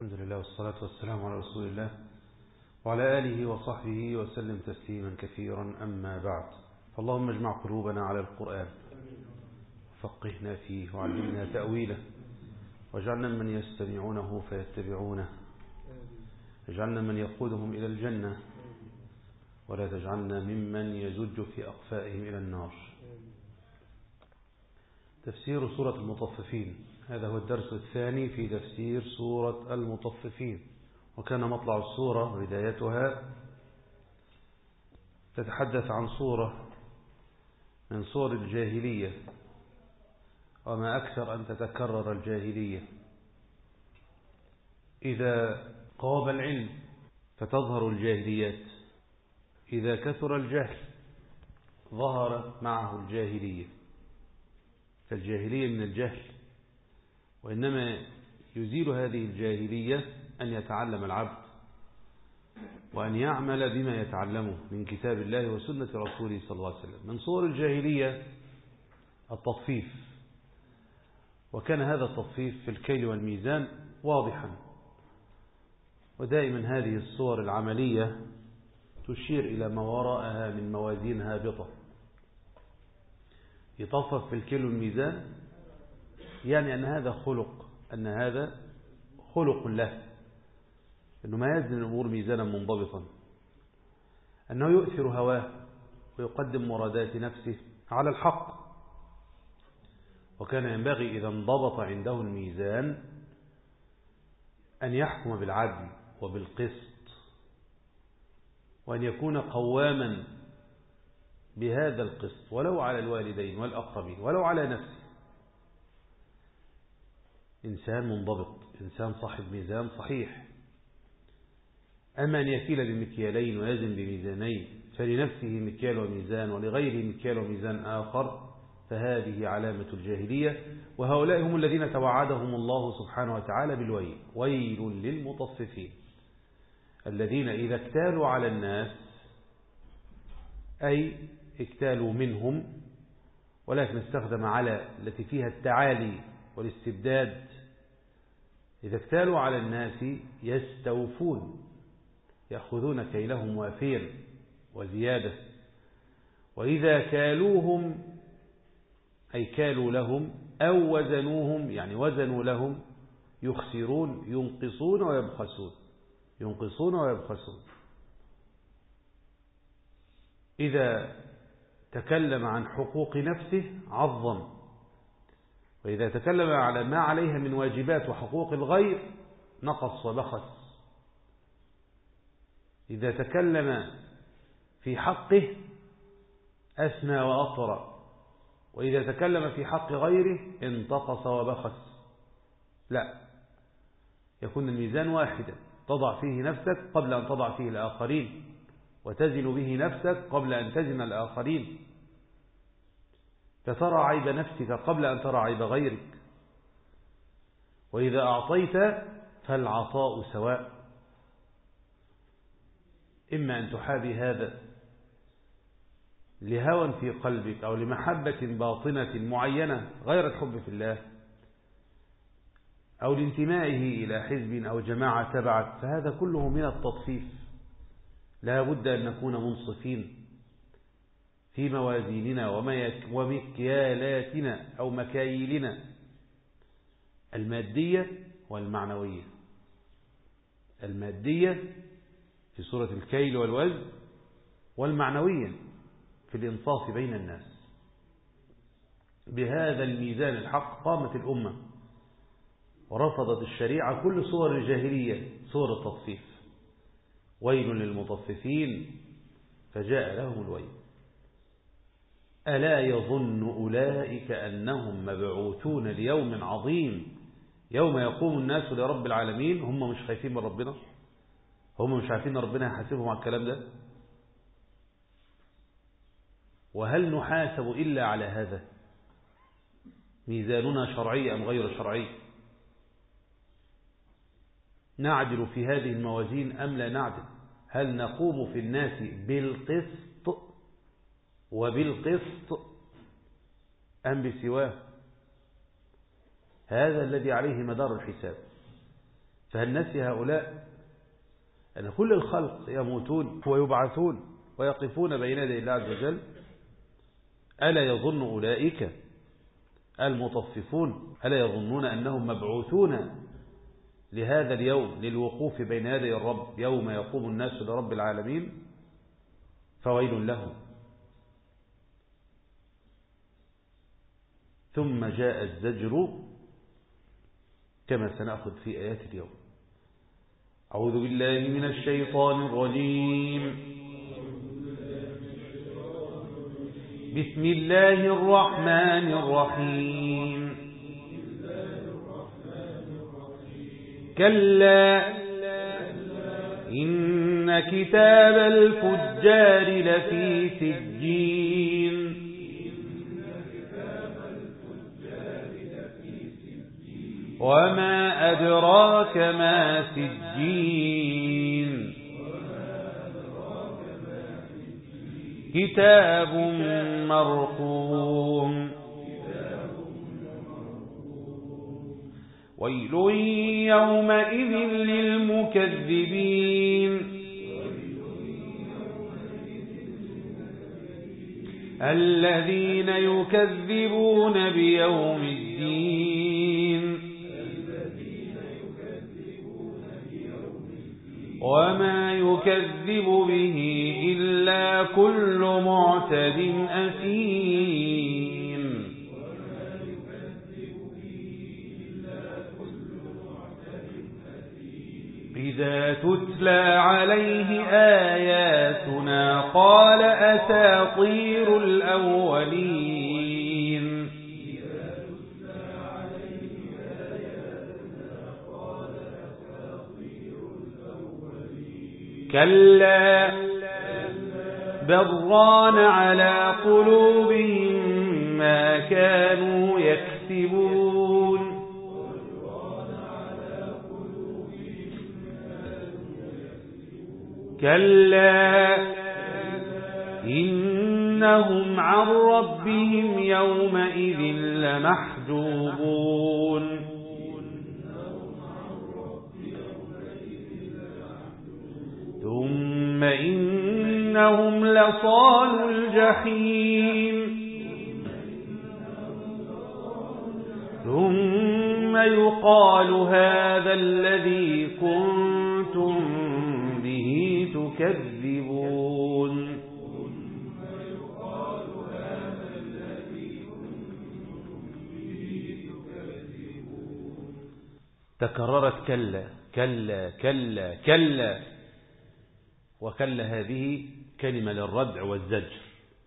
الحمد لله والصلاة والسلام على رسول الله وعلى آله وصحبه وسلم تسليما كثيرا أما بعد فاللهم اجمع قلوبنا على القرآن فقهنا فيه وعلمنا تأويله واجعلنا من يستمعونه فيتبعونه اجعلنا من يقودهم إلى الجنة ولا تجعلنا ممن يزج في أقفائهم إلى النار تفسير سورة المطففين هذا هو الدرس الثاني في تفسير سورة المطففين وكان مطلع السورة بدايتها تتحدث عن صورة من صور الجاهلية وما أكثر أن تتكرر الجاهلية إذا قاب العلم فتظهر الجاهليات إذا كثر الجهل ظهر معه الجاهلية فالجاهلية من الجهل وإنما يزيل هذه الجاهلية أن يتعلم العبد وأن يعمل بما يتعلمه من كتاب الله وسنة رسوله صلى الله عليه وسلم من صور الجاهلية التطفيف وكان هذا التطفيف في الكيل والميزان واضحا ودائما هذه الصور العملية تشير إلى ما وراءها من موازين هابطة يطفف في الكيل والميزان يعني أن هذا خلق أن هذا خلق له أنه ما يزن الأمور ميزانا منضبطا أنه يؤثر هواه ويقدم مرادات نفسه على الحق وكان ينبغي إذا انضبط عنده الميزان أن يحكم بالعدل وبالقسط وأن يكون قواما بهذا القسط ولو على الوالدين والأقربين ولو على نفسه إنسان منضبط إنسان صاحب ميزان صحيح أما أن يكيل بمكيالين ويزن بميزانين فلنفسه مكيال وميزان ولغيره مكيال وميزان آخر فهذه علامة الجاهلية وهؤلاء هم الذين توعدهم الله سبحانه وتعالى بالويل ويل للمطففين الذين إذا اكتالوا على الناس أي اكتالوا منهم ولكن استخدم على التي فيها التعالي والاستبداد إذا اكتالوا على الناس يستوفون يأخذون كيلهم وافيا وزيادة وإذا كالوهم أي كالوا لهم أو وزنوهم يعني وزنوا لهم يخسرون ينقصون ويبخسون ينقصون ويبخسون إذا تكلم عن حقوق نفسه عظم وإذا تكلم على ما عليها من واجبات وحقوق الغير نقص وبخس إذا تكلم في حقه أثنى وأطرى وإذا تكلم في حق غيره انتقص وبخس لا يكون الميزان واحدا تضع فيه نفسك قبل أن تضع فيه الآخرين وتزن به نفسك قبل أن تزن الآخرين فترى عيب نفسك قبل أن ترى عيب غيرك وإذا أعطيت فالعطاء سواء إما أن تحابي هذا لهوى في قلبك أو لمحبة باطنة معينة غير الحب في الله أو لانتمائه إلى حزب أو جماعة تبعك فهذا كله من التطفيف لا بد أن نكون منصفين في موازيننا ومكيالاتنا أو مكاييلنا المادية والمعنوية المادية في سورة الكيل والوزن والمعنوية في الإنصاف بين الناس بهذا الميزان الحق قامت الأمة ورفضت الشريعة كل صور الجاهلية صور التطفيف ويل للمطففين فجاء لهم الويل ألا يظن أولئك أنهم مبعوثون ليوم عظيم يوم يقوم الناس لرب العالمين هم مش خايفين من ربنا هم مش عارفين ربنا يحاسبهم على الكلام ده وهل نحاسب إلا على هذا ميزاننا شرعي أم غير شرعي نعدل في هذه الموازين أم لا نعدل هل نقوم في الناس بالقسط وبالقسط أم بسواه هذا الذي عليه مدار الحساب فهل نسي هؤلاء أن كل الخلق يموتون ويبعثون ويقفون بين يدي الله عز وجل ألا يظن أولئك المطففون ألا يظنون أنهم مبعوثون لهذا اليوم للوقوف بين يدي الرب يوم يقوم الناس لرب العالمين فويل لهم ثم جاء الزجر كما سنأخذ في آيات اليوم أعوذ بالله من الشيطان الرجيم بسم الله الرحمن الرحيم كلا إن كتاب الفجار لفي سجين وما أدراك ما سجين كتاب مرقوم ويل يومئذ للمكذبين الذين يكذبون بيوم الدين وما يكذب به إلا كل معتد أثيم إذا تتلى عليه آياتنا قال أساطير الأولين كلا بضان على قلوبهم ما كانوا يكسبون كلا إنهم عن ربهم يومئذ لمحجوبون ثم إنهم لصال الجحيم ثم يقال هذا الذي كنتم به تكذبون تكررت كلا كلا كلا كلا وكلا هذه كلمة للردع والزجر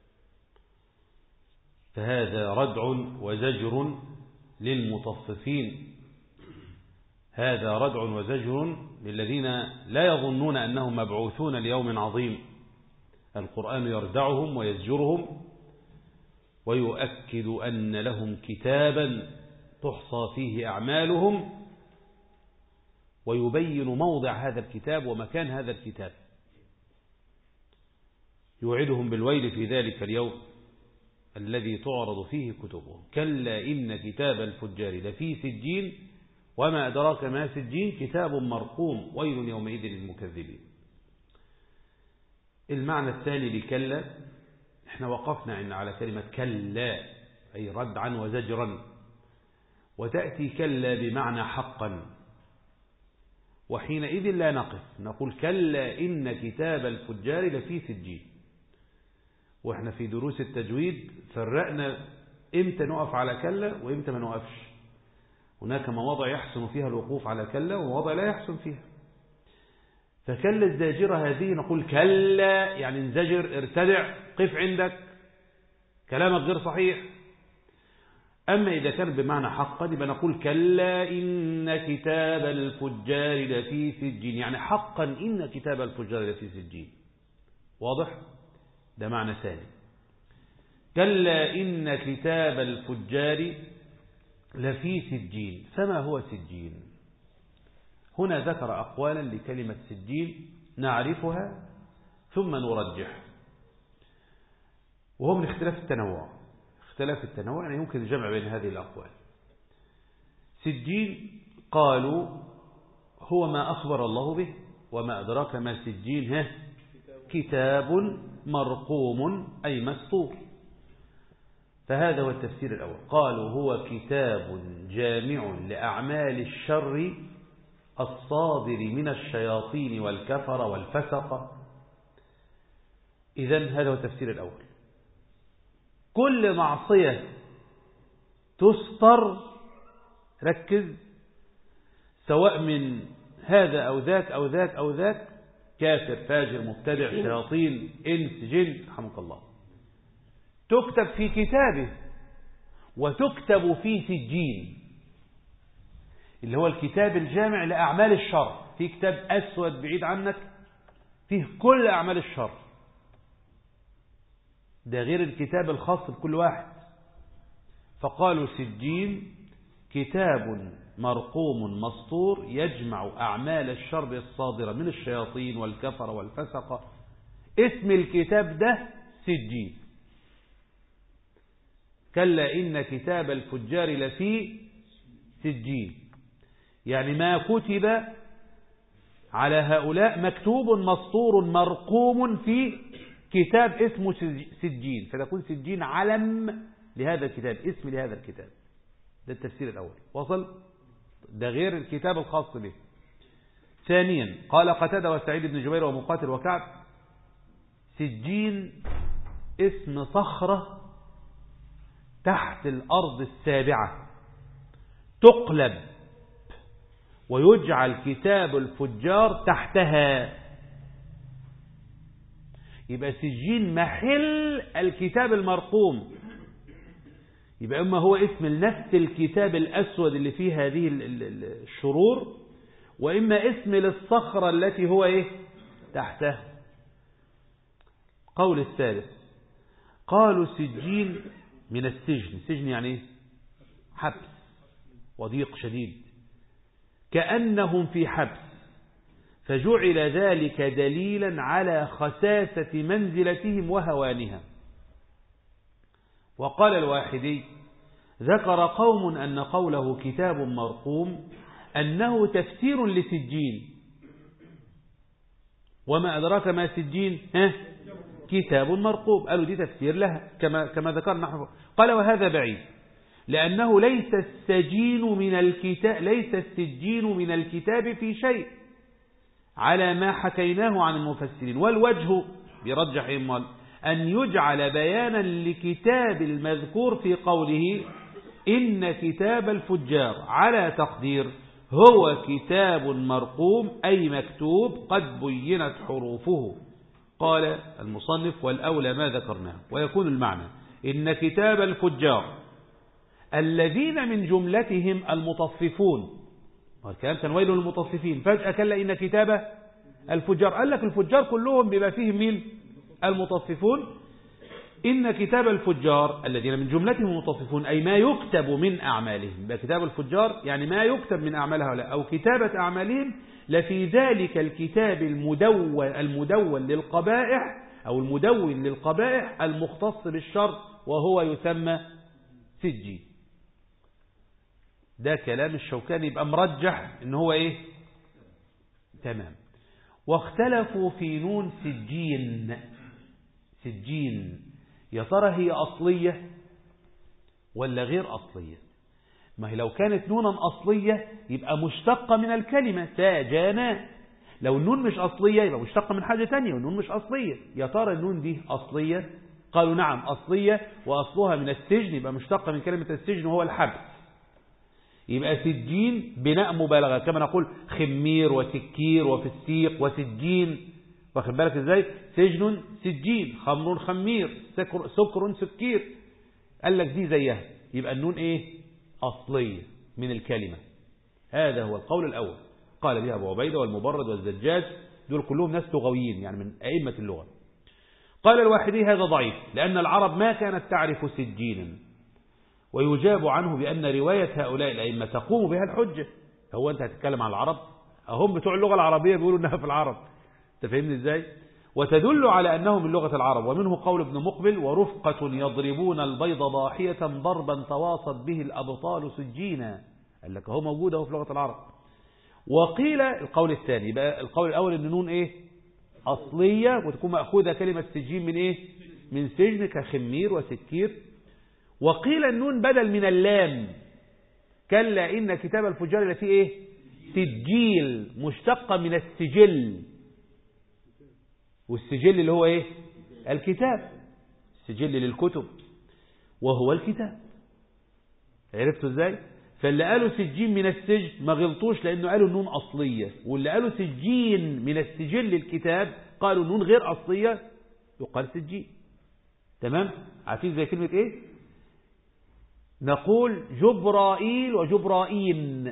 فهذا ردع وزجر للمطففين هذا ردع وزجر للذين لا يظنون أنهم مبعوثون ليوم عظيم القرآن يردعهم ويزجرهم ويؤكد أن لهم كتابا تحصى فيه أعمالهم ويبين موضع هذا الكتاب ومكان هذا الكتاب يوعدهم بالويل في ذلك اليوم الذي تعرض فيه كتبهم كلا إن كتاب الفجار لفي سجين وما أدراك ما سجين كتاب مرقوم ويل يومئذ للمكذبين المعنى الثاني لكلا احنا وقفنا على كلمة كلا أي ردعا وزجرا وتأتي كلا بمعنى حقا وحينئذ لا نقف نقول كلا إن كتاب الفجار لفي سجين واحنا في دروس التجويد فرقنا امتى نقف على كلا وامتى ما نقفش هناك مواضع يحسن فيها الوقوف على كلا ومواضع لا يحسن فيها فكلا الزاجرة هذه نقول كلا يعني انزجر ارتدع قف عندك كلامك غير صحيح أما إذا كان بمعنى حقا يبقى نقول كلا إن كتاب الفجار لفي سجين يعني حقا إن كتاب الفجار لفي سجين واضح؟ ده معنى ثاني كلا إن كتاب الفجار لفي سجين فما هو سجين هنا ذكر أقوالا لكلمة سجين نعرفها ثم نرجح وهو من اختلاف التنوع اختلاف التنوع يعني يمكن الجمع بين هذه الأقوال سجين قالوا هو ما أخبر الله به وما أدراك ما سجين ها كتاب مرقوم أي مسطور فهذا هو التفسير الأول قالوا هو كتاب جامع لأعمال الشر الصادر من الشياطين والكفر والفسق إذن هذا هو التفسير الأول كل معصية تستر ركز سواء من هذا أو ذاك أو ذاك أو ذاك كافر فاجر مبتدع شياطين إنس جن رحمك الله تكتب في كتابه وتكتب في سجين اللي هو الكتاب الجامع لأعمال الشر في كتاب أسود بعيد عنك فيه كل أعمال الشر ده غير الكتاب الخاص بكل واحد فقالوا سجين كتاب مرقوم مسطور يجمع أعمال الشر الصادرة من الشياطين والكفر والفسق اسم الكتاب ده سجين كلا إن كتاب الفجار لفي سجين يعني ما كتب على هؤلاء مكتوب مسطور مرقوم في كتاب اسمه سجين فتكون سجين علم لهذا الكتاب اسم لهذا الكتاب ده التفسير الأول وصل ده غير الكتاب الخاص به ثانيا قال قتادة وسعيد بن جبير ومقاتل وكعب سجين اسم صخرة تحت الأرض السابعة تقلب ويجعل كتاب الفجار تحتها يبقى سجين محل الكتاب المرقوم يبقى إما هو اسم لنفس الكتاب الأسود اللي فيه هذه الشرور وإما اسم للصخرة التي هو إيه تحتها قول الثالث قالوا سجين من السجن سجن يعني إيه حبس وضيق شديد كأنهم في حبس فجعل ذلك دليلا على خساسة منزلتهم وهوانها وقال الواحدي ذكر قوم أن قوله كتاب مرقوم أنه تفسير لسجين وما أدراك ما سجين ها كتاب مرقوم قالوا دي تفسير لها كما, كما ذكرنا نحن قال وهذا بعيد لأنه ليس السجين من الكتاب ليس السجين من الكتاب في شيء على ما حكيناه عن المفسرين والوجه برجح إمال أن يجعل بيانا لكتاب المذكور في قوله إن كتاب الفجار على تقدير هو كتاب مرقوم أي مكتوب قد بينت حروفه قال المصنف والأولى ما ذكرناه ويكون المعنى إن كتاب الفجار الذين من جملتهم المطففون والكلام كان ويل للمطففين فجأة كلا إن كتاب الفجار قال لك الفجار كلهم بما فيهم مين المطففون إن كتاب الفجار الذين من جملتهم المطففون أي ما يكتب من أعمالهم كتاب الفجار يعني ما يكتب من أعمال هؤلاء أو كتابة أعمالهم لفي ذلك الكتاب المدون, المدون للقبائح أو المدون للقبائح المختص بالشر وهو يسمى سجي ده كلام الشوكاني يبقى مرجح ان هو ايه تمام واختلفوا في نون سجين سجين يا ترى هي أصلية ولا غير أصلية ما هي لو كانت نونا أصلية يبقى مشتقة من الكلمة ساجانا لو النون مش أصلية يبقى مشتقة من حاجة تانية والنون مش أصلية يا ترى النون دي أصلية قالوا نعم أصلية وأصلها من السجن يبقى مشتقة من كلمة السجن وهو الحبس يبقى سجين بناء مبالغة كما نقول خمير وسكير وفسيق وسجين واخد بالك ازاي سجن سجين خمر خمير سكر, سكر سكير قال لك دي زيها يبقى النون ايه اصلية من الكلمة هذا هو القول الاول قال بها ابو عبيدة والمبرد والزجاج دول كلهم ناس لغويين يعني من ائمة اللغة قال الواحدي هذا ضعيف لأن العرب ما كانت تعرف سجينا ويجاب عنه بأن رواية هؤلاء الأئمة تقوم بها الحجة هو أنت هتتكلم عن العرب هم بتوع اللغة العربية بيقولوا أنها في العرب تفهمني إزاي وتدل على أنه من لغة العرب ومنه قول ابن مقبل ورفقة يضربون البيض ضاحية ضربا تواصت به الأبطال سجينا قال لك هو موجود هو في لغة العرب وقيل القول الثاني بقى القول الأول أن نون إيه أصلية وتكون مأخوذة كلمة سجين من إيه من سجن كخمير وسكير وقيل النون بدل من اللام كلا إن كتاب الفجار اللي فيه إيه سجيل مشتقة من السجل والسجل اللي هو إيه الكتاب السجل للكتب وهو الكتاب عرفتوا ازاي فاللي قالوا سجين من السجن ما غلطوش لانه قالوا النون اصليه واللي قالوا سجين من السجل الكتاب قالوا النون غير اصليه يقال سجين تمام عارفين زي كلمه ايه نقول جبرائيل وجبرائين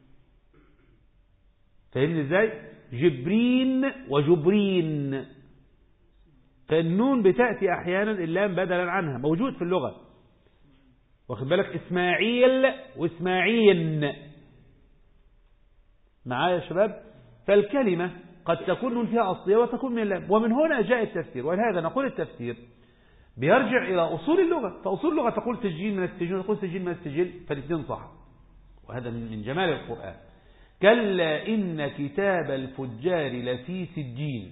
فهمني ازاي جبرين وجبرين فالنون بتأتي أحيانا اللام بدلا عنها موجود في اللغة واخد بالك إسماعيل وإسماعين معايا يا شباب فالكلمة قد تكون نون فيها أصلية وتكون من اللام ومن هنا جاء التفسير ولهذا نقول التفسير بيرجع إلى أصول اللغة فأصول اللغة تقول سجين من السجين تقول سجين من السجل فالاثنين صح وهذا من جمال القرآن كلا إن كتاب الفجار لفي سجين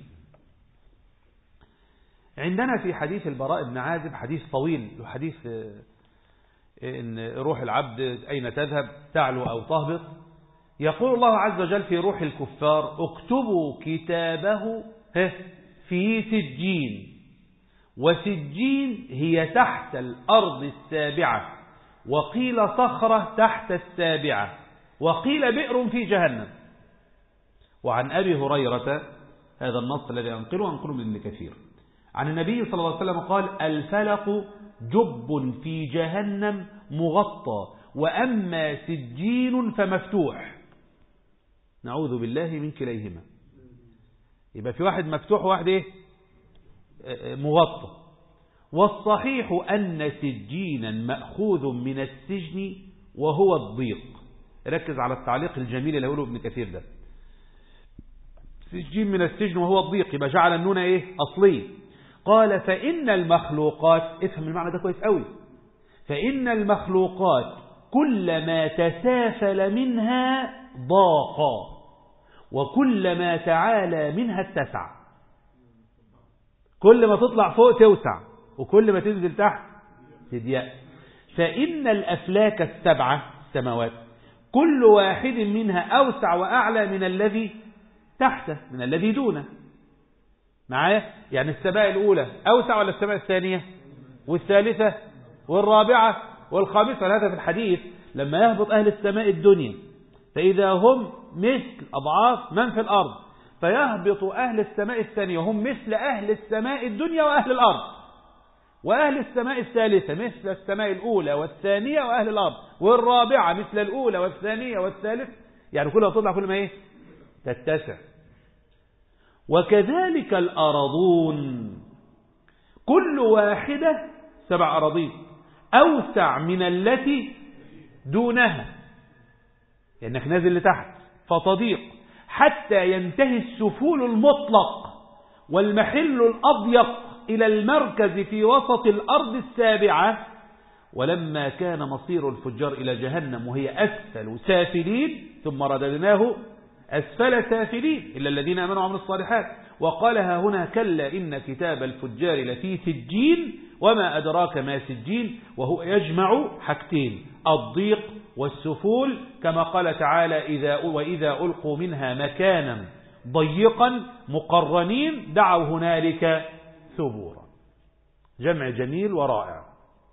عندنا في حديث البراء بن عازب حديث طويل حديث إن روح العبد أين تذهب تعلو أو تهبط يقول الله عز وجل في روح الكفار اكتبوا كتابه في سجين وسجين هي تحت الأرض السابعة وقيل صخرة تحت السابعة وقيل بئر في جهنم وعن أبي هريرة هذا النص الذي أنقله أنقله من ابن كثير عن النبي صلى الله عليه وسلم قال الفلق جب في جهنم مغطى وأما سجين فمفتوح نعوذ بالله من كليهما يبقى في واحد مفتوح وواحد ايه مغطى والصحيح أن سجينا مأخوذ من السجن وهو الضيق ركز على التعليق الجميل اللي هقوله ابن كثير ده سجين من السجن وهو الضيق يبقى جعل النون ايه أصلي قال فإن المخلوقات افهم المعنى ده كويس قوي فإن المخلوقات كلما تسافل منها ضاق وكلما تعالى منها اتسع كل ما تطلع فوق توسع وكل ما تنزل تحت تضيق فإن الأفلاك السبعة السماوات كل واحد منها أوسع وأعلى من الذي تحته من الذي دونه معايا يعني السماء الأولى أوسع ولا السماء الثانية والثالثة والرابعة والخامسة هذا في الحديث لما يهبط أهل السماء الدنيا فإذا هم مثل أضعاف من في الأرض فيهبط أهل السماء الثانية وهم مثل أهل السماء الدنيا وأهل الأرض وأهل السماء الثالثة مثل السماء الأولى والثانية وأهل الأرض والرابعة مثل الأولى والثانية والثالث يعني كلها تطلع كل ما إيه تتسع وكذلك الأرضون كل واحدة سبع أراضين أوسع من التي دونها لأنك نازل لتحت فتضيق حتى ينتهي السفول المطلق والمحل الأضيق إلى المركز في وسط الأرض السابعة ولما كان مصير الفجار إلى جهنم وهي أسفل سافلين ثم رددناه أسفل سافلين إلا الذين آمنوا وعملوا الصالحات وقالها هنا كلا إن كتاب الفجار لفي سجين وما أدراك ما سجين وهو يجمع حاجتين الضيق والسفول كما قال تعالى إذا وإذا ألقوا منها مكانا ضيقا مقرنين دعوا هنالك ثبورا جمع جميل ورائع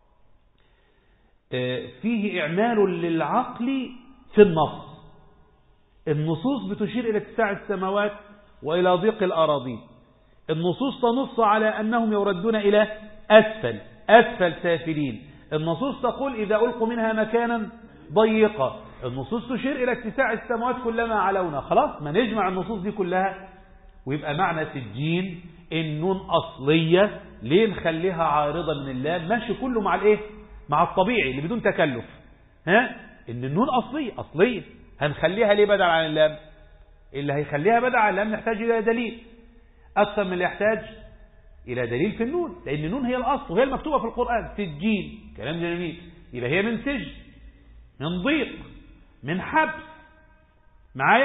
فيه إعمال للعقل في النص النصوص بتشير إلى اتساع السماوات وإلى ضيق الأراضين النصوص تنص على أنهم يردون إلى أسفل أسفل سافلين النصوص تقول إذا ألقوا منها مكانا ضيقا النصوص تشير إلى اتساع السماوات كلما علونا خلاص ما نجمع النصوص دي كلها ويبقى معنى سجين النون أصلية ليه نخليها عارضة من اللام ماشي كله مع الايه مع الطبيعي اللي بدون تكلف ها ان النون أصلية أصلية هنخليها ليه بدل عن اللام اللي هيخليها بدل عن اللام نحتاج إلى دليل أكثر من اللي يحتاج إلى دليل في النون لأن النون هي الأصل وهي المكتوبة في القرآن سجين كلام جميل يبقى هي من سجن من ضيق من حبس معايا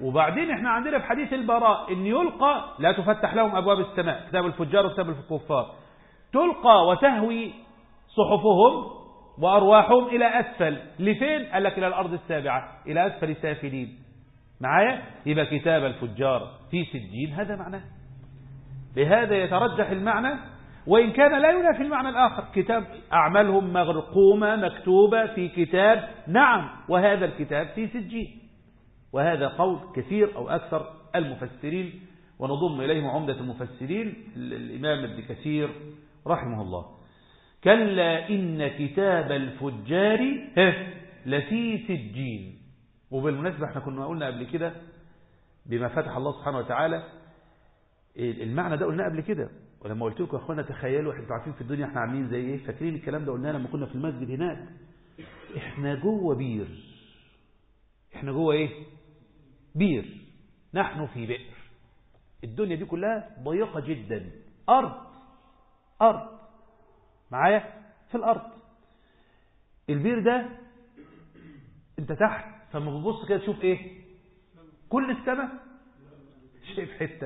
وبعدين احنا عندنا في حديث البراء ان يلقى لا تفتح لهم ابواب السماء كتاب الفجار وكتاب الكفار تلقى وتهوي صحفهم وارواحهم الى اسفل لفين قال لك الى الارض السابعه الى اسفل سافلين معايا يبقى كتاب الفجار في سجين هذا معناه بهذا يترجح المعنى وإن كان لا ينافي المعنى الآخر كتاب أعمالهم مغرقومة مكتوبة في كتاب نعم وهذا الكتاب في سجين وهذا قول كثير أو أكثر المفسرين ونضم إليهم عمدة المفسرين الإمام ابن كثير رحمه الله كلا إن كتاب الفجار لفي سجين وبالمناسبة احنا كنا قلنا قبل كده بما فتح الله سبحانه وتعالى المعنى ده قلناه قبل كده ولما قلت لكم يا اخوانا تخيلوا احنا عارفين في الدنيا احنا عاملين زي ايه فاكرين الكلام ده قلناه لما كنا في المسجد هناك احنا جوه بير احنا جوه ايه بير نحن في بئر الدنيا دي كلها ضيقة جدا أرض أرض معايا في الأرض البير ده انت تحت فما بتبص كده تشوف ايه كل السماء شايف حتة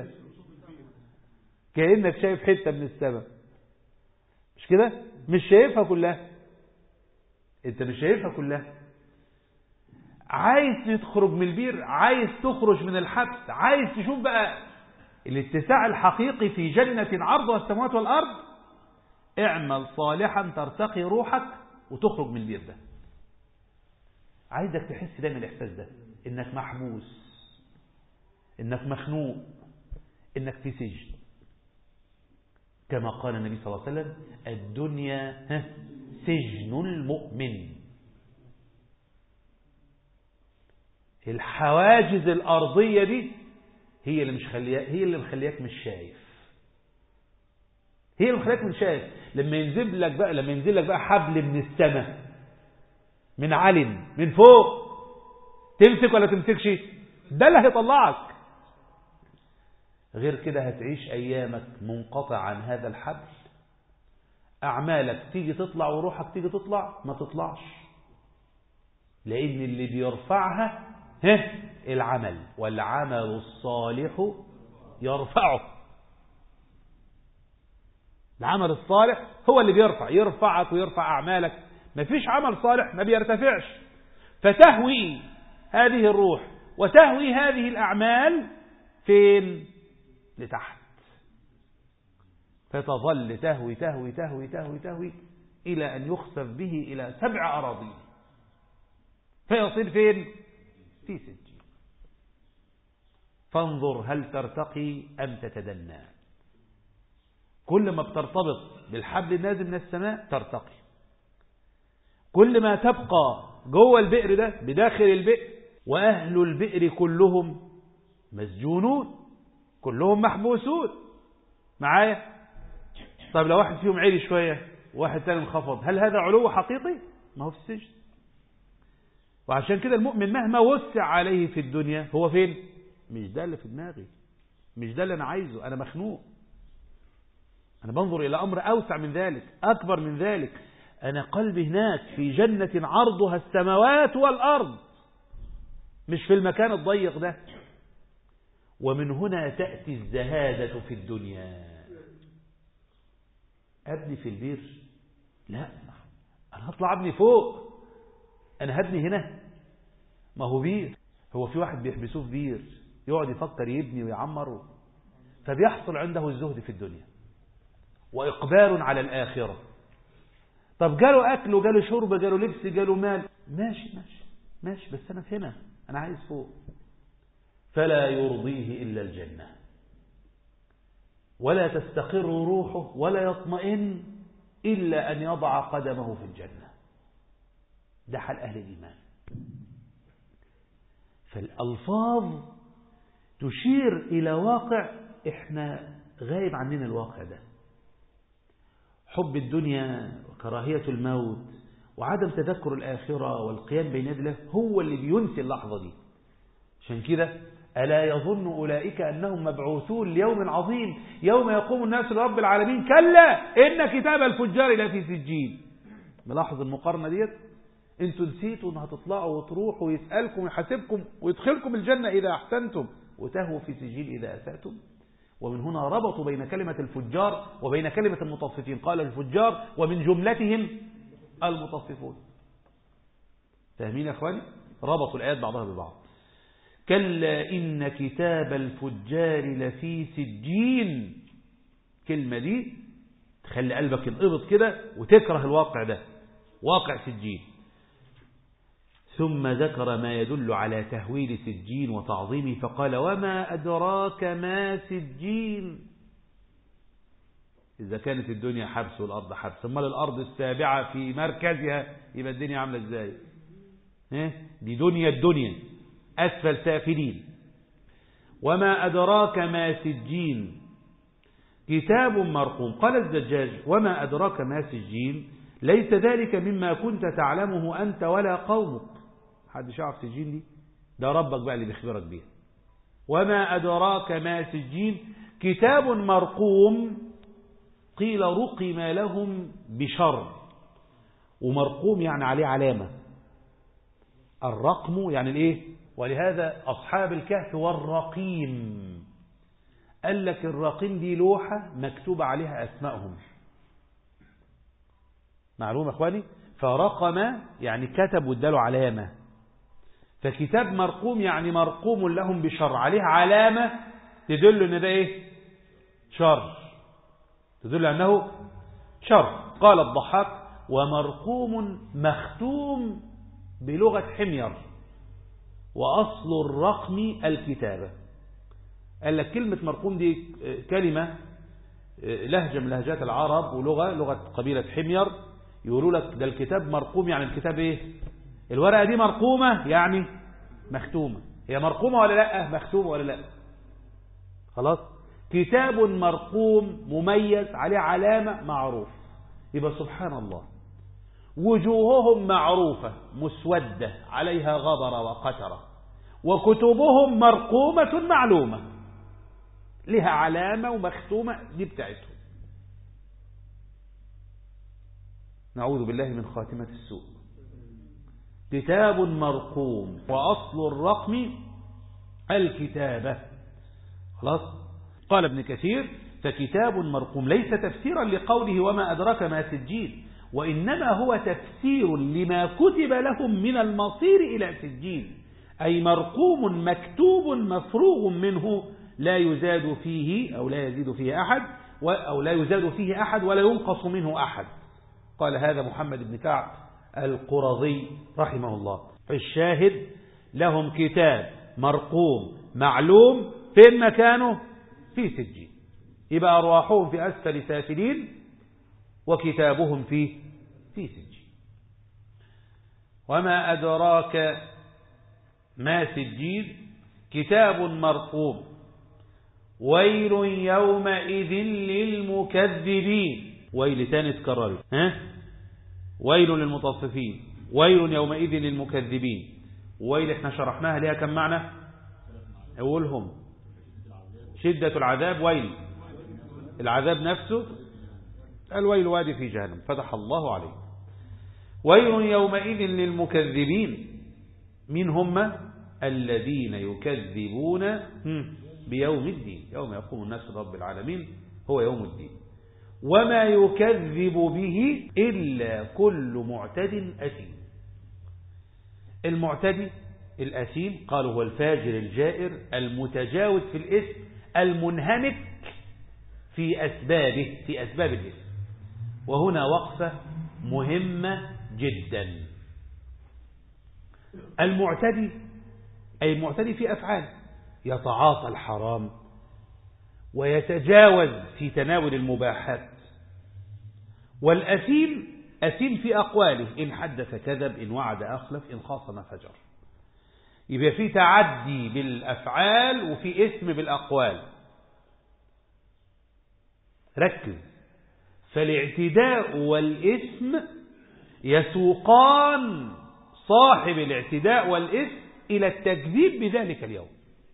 كأنك شايف حتة من السماء مش كده مش شايفها كلها انت مش شايفها كلها عايز تخرج من البير عايز تخرج من الحبس عايز تشوف بقى الاتساع الحقيقي في جنة عرضها السماوات والأرض اعمل صالحا ترتقي روحك وتخرج من البير ده عايزك تحس دايما الاحساس ده انك محبوس انك مخنوق انك في سجن كما قال النبي صلى الله عليه وسلم الدنيا سجن المؤمن الحواجز الأرضية دي هي اللي مش خليها هي اللي مخلياك مش شايف هي اللي مخلياك مش شايف لما ينزل لك بقى لما ينزل لك بقى حبل من السماء من علم من فوق تمسك ولا تمسكش ده اللي هيطلعك غير كده هتعيش أيامك منقطع عن هذا الحبل أعمالك تيجي تطلع وروحك تيجي تطلع ما تطلعش لأن اللي بيرفعها ها العمل والعمل الصالح يرفعه العمل الصالح هو اللي بيرفع يرفعك ويرفع أعمالك ما فيش عمل صالح ما بيرتفعش فتهوي هذه الروح وتهوي هذه الأعمال فين لتحت فتظل تهوي تهوي تهوي تهوي تهوي إلى أن يخسف به إلى سبع أراضين فيصير فين في سجين فانظر هل ترتقي أم تتدنى كل ما بترتبط بالحبل النازل من السماء ترتقي كل ما تبقى جوه البئر ده بداخل البئر وأهل البئر كلهم مسجونون كلهم محبوسون معايا طيب لو واحد فيهم عالي شوية وواحد تاني انخفض هل هذا علو حقيقي ما هو في السجن وعشان كده المؤمن مهما وسع عليه في الدنيا هو فين مش ده اللي في دماغي مش ده اللي انا عايزه انا مخنوق انا بنظر الى امر اوسع من ذلك اكبر من ذلك انا قلبي هناك في جنة عرضها السماوات والارض مش في المكان الضيق ده ومن هنا تأتي الزهادة في الدنيا أبني في البير لا أنا هطلع أبني فوق أنا هبني هنا ما هو بير هو في واحد بيحبسوه في بير يقعد يفكر يبني ويعمر فبيحصل عنده الزهد في الدنيا وإقبال على الآخرة طب جاله أكل وجاله شرب جاله لبس جاله مال ماشي ماشي ماشي بس أنا في هنا أنا عايز فوق فلا يرضيه إلا الجنة ولا تستقر روحه ولا يطمئن إلا أن يضع قدمه في الجنة ده حال أهل الإيمان فالألفاظ تشير إلى واقع إحنا غايب عننا الواقع ده حب الدنيا وكراهية الموت وعدم تذكر الآخرة والقيام بين يد الله هو اللي بينسي اللحظة دي عشان كده ألا يظن أولئك أنهم مبعوثون ليوم عظيم يوم يقوم الناس لرب العالمين كلا إن كتاب الفجار لفي سجين ملاحظ المقارنة ديت انتوا نسيتوا ان هتطلعوا وتروحوا ويسألكم ويحاسبكم ويدخلكم الجنة إذا أحسنتم وتهووا في سجيل إذا أسأتم ومن هنا ربطوا بين كلمة الفجار وبين كلمة المطففين قال الفجار ومن جملتهم المطففون فاهمين يا أخواني ربطوا الآيات بعضها ببعض كلا إن كتاب الفجار لفي سجين كلمة دي تخلي قلبك ينقبض كده وتكره الواقع ده واقع سجين ثم ذكر ما يدل على تهويل سجين وتعظيمه فقال وما أدراك ما سجين إذا كانت الدنيا حبس والأرض حبس امال الأرض السابعة في مركزها يبقى الدنيا عاملة إزاي دي دنيا الدنيا أسفل سافلين وما أدراك ما سجين كتاب مرقوم قال الزجاج وما أدراك ما سجين ليس ذلك مما كنت تعلمه أنت ولا قومك حد يعرف سجين دي ده ربك بقى اللي بيخبرك بيها وما أدراك ما سجين كتاب مرقوم قيل رقم لهم بشر ومرقوم يعني عليه علامة الرقم يعني الايه ولهذا أصحاب الكهف والرقيم قال لك الرقيم دي لوحة مكتوب عليها أسمائهم معلوم أخواني فرقم يعني كتب واداله علامة فكتاب مرقوم يعني مرقوم لهم بشر عليه علامة تدل ان ده ايه شر تدل انه شر قال الضحاك ومرقوم مختوم بلغة حمير وأصل الرقم الكتابة قال لك كلمة مرقوم دي كلمة لهجة من لهجات العرب ولغة لغة قبيلة حمير يقولوا لك ده الكتاب مرقوم يعني الكتاب ايه الورقة دي مرقومة يعني مختومة هي مرقومة ولا لا مختومة ولا لا خلاص كتاب مرقوم مميز عليه علامة معروف يبقى سبحان الله وجوههم معروفة مسودة عليها غبر وقترة وكتبهم مرقومة معلومة لها علامة ومختومة دي بتاعتهم نعوذ بالله من خاتمة السوء كتاب مرقوم وأصل الرقم الكتابة خلاص قال ابن كثير فكتاب مرقوم ليس تفسيرا لقوله وما أدرك ما سجين وإنما هو تفسير لما كتب لهم من المصير إلى سجين أي مرقوم مكتوب مفروغ منه لا يزاد فيه أو لا يزيد فيه أحد أو لا يزاد فيه أحد ولا ينقص منه أحد قال هذا محمد بن كعب القرظي رحمه الله الشاهد لهم كتاب مرقوم معلوم فين مكانه في سجين يبقى أرواحهم في أسفل سافلين وكتابهم في في سجين وما أدراك ما سجين كتاب مرقوم ويل يومئذ للمكذبين ويل تاني تكرر ها ويل للمتصفين ويل يومئذ للمكذبين ويل احنا شرحناها ليها كم معنى اولهم شدة العذاب ويل العذاب نفسه الويل وادي في جهنم فتح الله عليه ويل يومئذ للمكذبين من هم الذين يكذبون بيوم الدين يوم يقوم الناس رب العالمين هو يوم الدين وما يكذب به إلا كل معتد أثيم المعتدي الأثيم قالوا هو الفاجر الجائر المتجاوز في الاسم المنهمك في أسبابه في أسباب الاسم وهنا وقفة مهمة جدا المعتدي أي المعتدي في أفعال يتعاطى الحرام ويتجاوز في تناول المباحات والأثيم أثيم في أقواله إن حدث كذب إن وعد أخلف إن خاصم فجر يبقى في تعدي بالأفعال وفي اسم بالأقوال ركز فالاعتداء والاسم يسوقان صاحب الاعتداء والاسم إلى التكذيب بذلك اليوم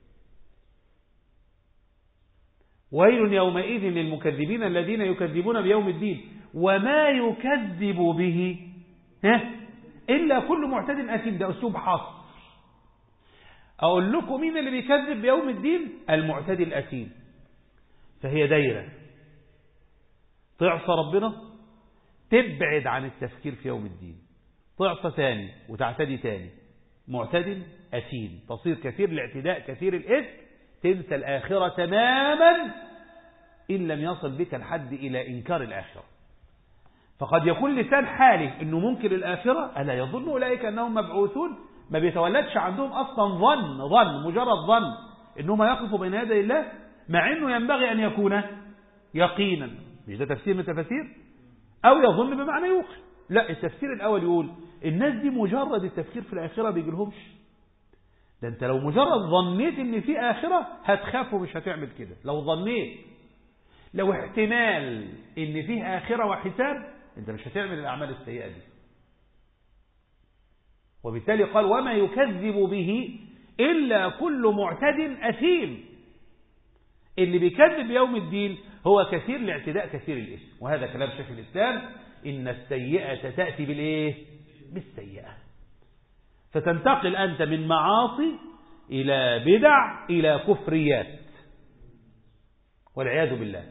ويل يومئذ للمكذبين الذين يكذبون بيوم الدين وما يكذب به ها إلا كل معتد أثيم ده أسلوب حصر أقول لكم مين اللي بيكذب بيوم الدين المعتدي الأثيم فهي دايرة تعصى ربنا تبعد عن التفكير في يوم الدين تعصى ثاني وتعتدي ثاني معتد أثيم تصير كثير الاعتداء كثير الإثم تنسى الآخرة تماما إن لم يصل بك الحد إلى إنكار الآخرة فقد يكون لسان حالف أنه منكر الآخرة ألا يظن أولئك أنهم مبعوثون ما بيتولدش عندهم أصلا ظن ظن مجرد ظن أنهم يقفوا بين يدي الله مع أنه ينبغي أن يكون يقينا مش ده تفسير من التفاسير أو يظن بمعنى يوقن لا التفسير الأول يقول الناس دي مجرد التفكير في الآخرة بيجيلهمش ده انت لو مجرد ظنيت ان في آخرة هتخاف ومش هتعمل كده لو ظنيت لو احتمال ان فيه آخرة وحساب انت مش هتعمل الأعمال السيئة دي وبالتالي قال وما يكذب به إلا كل معتد أثيم اللي بيكذب يوم الدين هو كثير الاعتداء كثير الاسم وهذا كلام شيخ الإسلام إن السيئة تأتي بالإيه بالسيئة فتنتقل أنت من معاصي إلى بدع إلى كفريات والعياذ بالله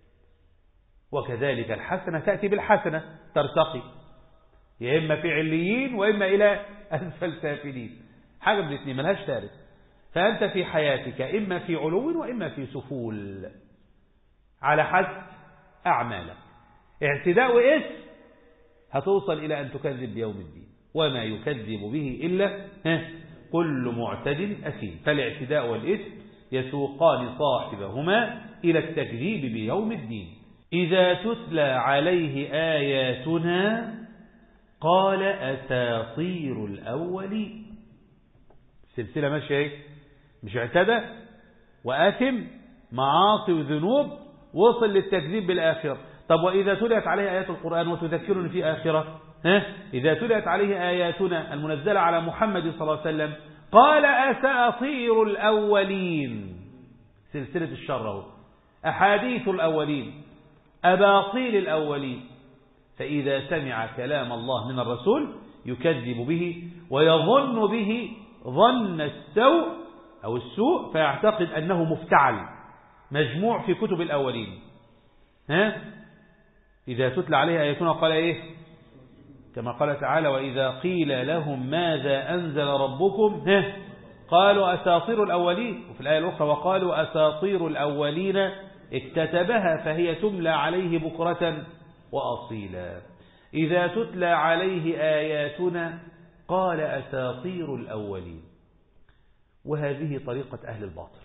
وكذلك الحسنة تأتي بالحسنة ترتقي يا إما في عليين وإما إلى أسفل سافلين حاجة من الاثنين ملهاش ثالث فأنت في حياتك إما في علو وإما في سفول على حسب أعمالك اعتداء وإثم هتوصل إلى أن تكذب بيوم الدين وما يكذب به إلا كل معتد أثيم فالاعتداء والإثم يسوقان صاحبهما إلى التكذيب بيوم الدين إذا تتلى عليه آياتنا قال أساطير الأولين سلسلة ماشية ايه مش اعتدى وآثم معاصي وذنوب وصل للتكذيب بالآخرة طب وإذا تليت عليه آيات القرآن وتذكرني في آخرة ها؟ إذا تليت عليه آياتنا المنزلة على محمد صلى الله عليه وسلم قال أساطير الأولين سلسلة الشر اهو أحاديث الأولين أباطيل الأولين فإذا سمع كلام الله من الرسول يكذب به ويظن به ظن السوء أو السوء فيعتقد أنه مفتعل مجموع في كتب الأولين ها؟ إذا تتلى عليه آياتنا قال إيه كما قال تعالى وإذا قيل لهم ماذا أنزل ربكم ها؟ قالوا أساطير الأولين وفي الآية الأخرى وقالوا أساطير الأولين اكتتبها فهي تملى عليه بكرة وأصيلا إذا تتلى عليه آياتنا قال أساطير الأولين وهذه طريقة أهل الباطل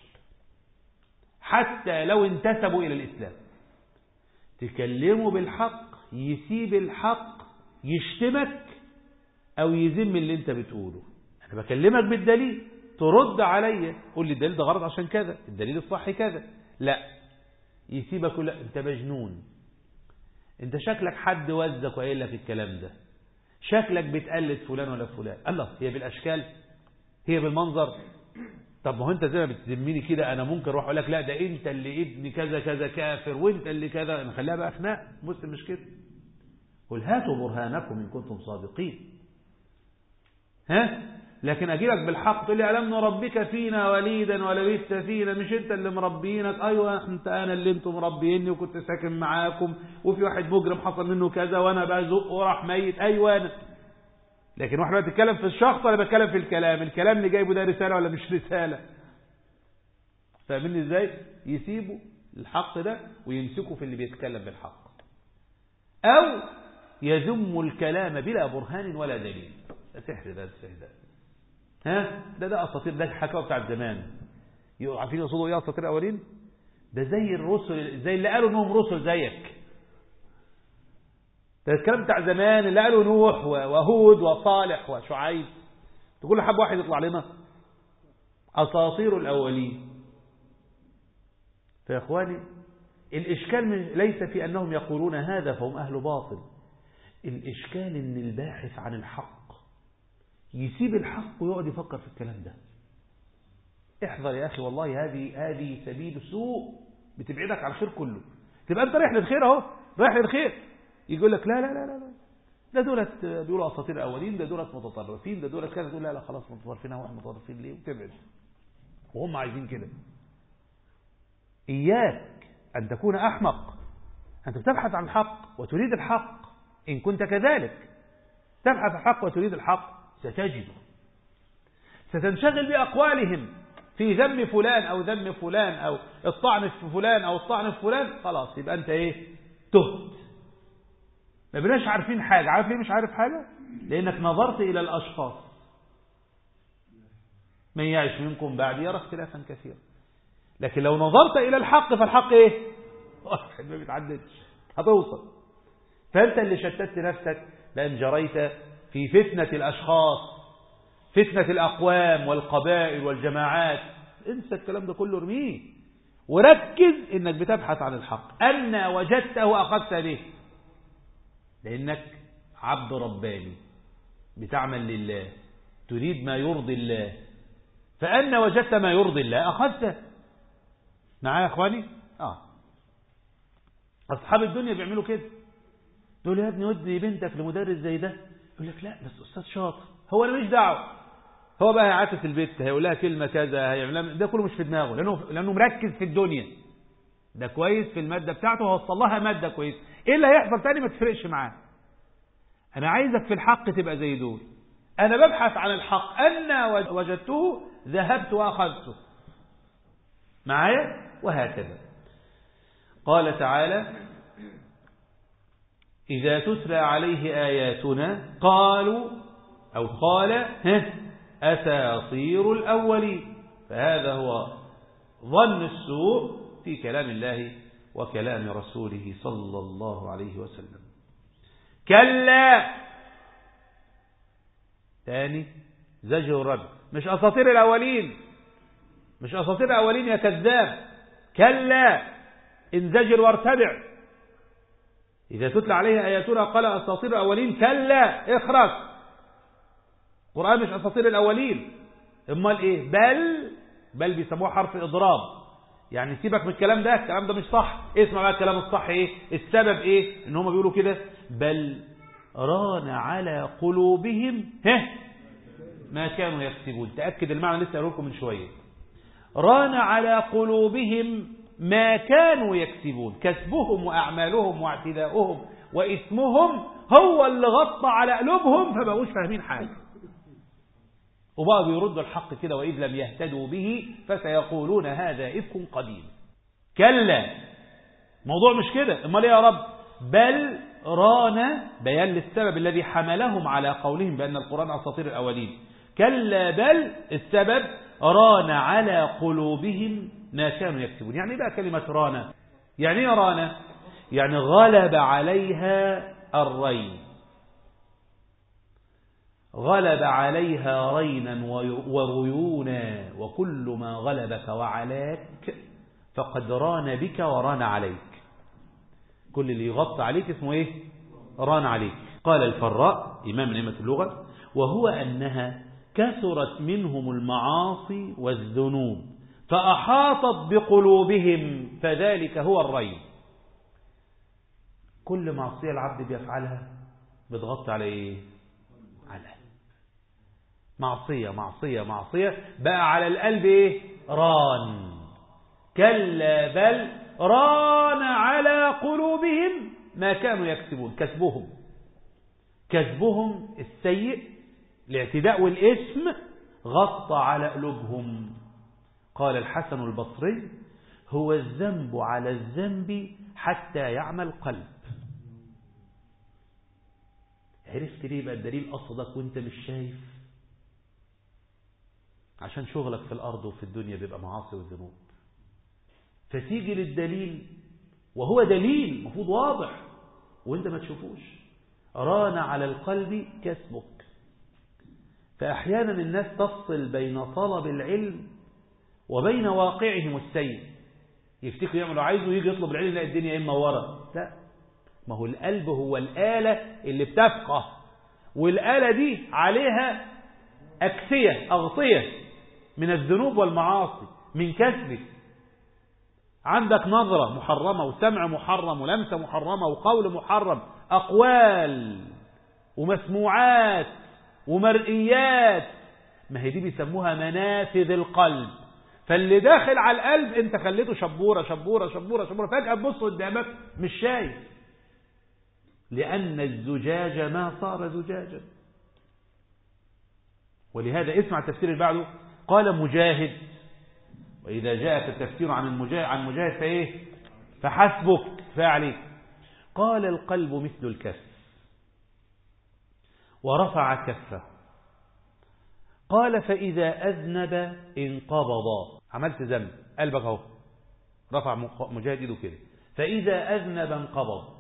حتى لو انتسبوا إلى الإسلام تكلموا بالحق يسيب الحق يشتمك أو يذم اللي انت بتقوله أنا بكلمك بالدليل ترد عليا قول لي الدليل ده غلط عشان كذا الدليل الصح كذا لا يسيبك لا انت مجنون انت شكلك حد وزك وقايل لك الكلام ده شكلك بتقلد فلان ولا فلان الله هي بالاشكال هي بالمنظر طب ما هو انت زي ما بتذمني كده انا ممكن اروح اقول لك لا ده انت اللي ابن كذا كذا كافر وانت اللي كذا نخليها بقى خناق مسلم مش كده قل هاتوا برهانكم ان كنتم صادقين ها لكن اجيلك بالحق تقول لي الم نربك فينا وليدا ولبثت فينا مش انت اللي مربينك ايوه انت انا اللي انتم مربيني وكنت ساكن معاكم وفي واحد مجرم حصل منه كذا وانا بزق وراح ميت ايوه انا لكن واحد بيتكلم في الشخص ولا بيتكلم في الكلام الكلام اللي جايبه ده رساله ولا مش رساله فاهمني ازاي يسيبوا الحق ده ويمسكوا في اللي بيتكلم بالحق او يذم الكلام بلا برهان ولا دليل ده سحر ده السحر ده ها ده ده اساطير ده الحكايه بتاعت زمان عارفين يقصدوا ايه اساطير الاولين ده زي الرسل زي اللي قالوا انهم رسل زيك ده الكلام بتاع زمان اللي قالوا نوح وهود وصالح وشعيب تقول حب واحد يطلع لنا اساطير الاولين فيا اخواني الاشكال من ليس في انهم يقولون هذا فهم اهل باطل الاشكال ان الباحث عن الحق يسيب الحق ويقعد يفكر في الكلام ده احذر يا أخي والله هذه هذه سبيل سوء بتبعدك على الخير كله تبقى أنت رايح للخير أهو رايح للخير يقول لك لا لا لا لا ده دولت بيقولوا أساطير أولين ده دولت متطرفين ده دولت كذا تقول لا لا خلاص متطرفين هو احنا متطرفين ليه وتبعد وهم عايزين كده إياك أن تكون أحمق أنت بتبحث عن الحق وتريد الحق إن كنت كذلك تبحث عن الحق وتريد الحق ستجد ستنشغل بأقوالهم في ذم فلان أو ذم فلان أو الطعن في فلان أو الطعن في فلان خلاص يبقى أنت إيه تهت ما بناش عارفين حاجة عارف ليه مش عارف حاجة لأنك نظرت إلى الأشخاص من يعيش منكم بعد يرى اختلافا كثيرا لكن لو نظرت إلى الحق فالحق إيه واحد ما بيتعددش هتوصل فأنت اللي شتت نفسك لأن جريت في فتنة الأشخاص فتنة الأقوام والقبائل والجماعات انسى الكلام ده كله ارميه وركز انك بتبحث عن الحق أن وجدته أخذت به لأنك عبد رباني بتعمل لله تريد ما يرضي الله فأن وجدت ما يرضي الله أخذته معايا يا أخواني آه أصحاب الدنيا بيعملوا كده تقول يا ابني ودي بنتك لمدرس زي ده يقول لك لا بس أستاذ شاطر هو أنا مش دعوه هو بقى هيعاكس البيت هيقول لها كلمة كذا هيعمل ده كله مش في دماغه لأنه, لأنه مركز في الدنيا ده كويس في المادة بتاعته ووصل لها مادة كويس ايه اللي هيحصل تاني ما تفرقش معاه انا عايزك في الحق تبقى زي دول انا ببحث عن الحق انا وجدته ذهبت واخذته معايا وهكذا قال تعالى إذا تتلى عليه آياتنا قالوا أو قال ها أساطير الأولين فهذا هو ظن السوء في كلام الله وكلام رسوله صلى الله عليه وسلم كلا ثاني زجر الرب مش أساطير الأولين مش أساطير الأولين يا كذاب كلا انزجر وارتبع إذا تتلى عليه آياتنا قال أساطير الأولين كلا اخرج القرآن مش أساطير الأولين امال إيه بل بل بيسموه حرف إضراب يعني سيبك من الكلام ده الكلام ده مش صح اسمع بقى الكلام الصح ايه السبب ايه ان هم بيقولوا كده بل ران على قلوبهم ها ما كانوا يكسبون تأكد المعنى لسه لكم من شوية ران على قلوبهم ما كانوا يكسبون كسبهم وأعمالهم واعتداؤهم وإثمهم هو اللي غطى على قلوبهم فبقوش فاهمين حاجة وبقى بيردوا الحق كده وإذ لم يهتدوا به فسيقولون هذا إفك قديم كلا موضوع مش كده امال ايه يا رب بل ران بيان للسبب الذي حملهم على قولهم بأن القرآن أساطير الأولين كلا بل السبب ران على قلوبهم ما كانوا يكتبون يعني بقى كلمة ران يعني ايه ران يعني غلب عليها الرين غلب عليها رينا وريونا وكل ما غلبك وعلاك فقد ران بك وران عليك كل اللي يغطى عليك اسمه ايه ران عليك قال الفراء إمام نعمة اللغة وهو أنها كثرت منهم المعاصي والذنوب فأحاطت بقلوبهم فذلك هو الرين كل معصية العبد بيفعلها بتغطي على ايه على معصية معصية معصية بقى على القلب ايه ران كلا بل ران على قلوبهم ما كانوا يكسبون كسبهم كسبهم السيء الاعتداء والاسم غطى على قلوبهم قال الحسن البصري هو الذنب على الذنب حتى يعمل قلب عرفت ليه بقى الدليل قصدك وانت مش شايف عشان شغلك في الأرض وفي الدنيا بيبقى معاصي وذنوب فتيجي للدليل وهو دليل المفروض واضح وانت ما تشوفوش ران على القلب كسبك فأحيانا الناس تفصل بين طلب العلم وبين واقعهم السيء يفتكروا يعملوا عايزه يجي يطلب العلم يلاقي الدنيا ايه منوره لا ما هو القلب هو الآلة اللي بتفقه والآلة دي عليها أكسية أغطية من الذنوب والمعاصي من كسبك عندك نظرة محرمة وسمع محرم ولمسة محرمة وقول محرم أقوال ومسموعات ومرئيات ما هي دي بيسموها منافذ القلب فاللي داخل على القلب انت خليته شبورة شبورة شبورة شبورة فجأة تبص قدامك مش شايف لأن الزجاج ما صار زجاجا ولهذا اسمع التفسير اللي بعده قال مجاهد وإذا جاءك التفسير عن المجاهد عن مجاهد فإيه فحسبك فعليك قال القلب مثل الكف ورفع كفه قال فإذا أذنب انقبض عملت ذنب قلبك اهو رفع مجاهد ايده كده فإذا أذنب انقبض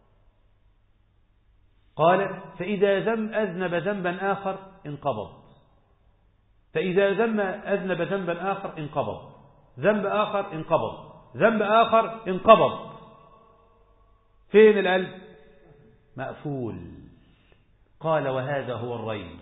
قال فإذا ذنب أذنب ذنبا آخر انقبض فإذا ذنب أذنب ذنبا آخر انقبض ذنب آخر انقبض ذنب آخر انقبض فين القلب مقفول قال وهذا هو الرين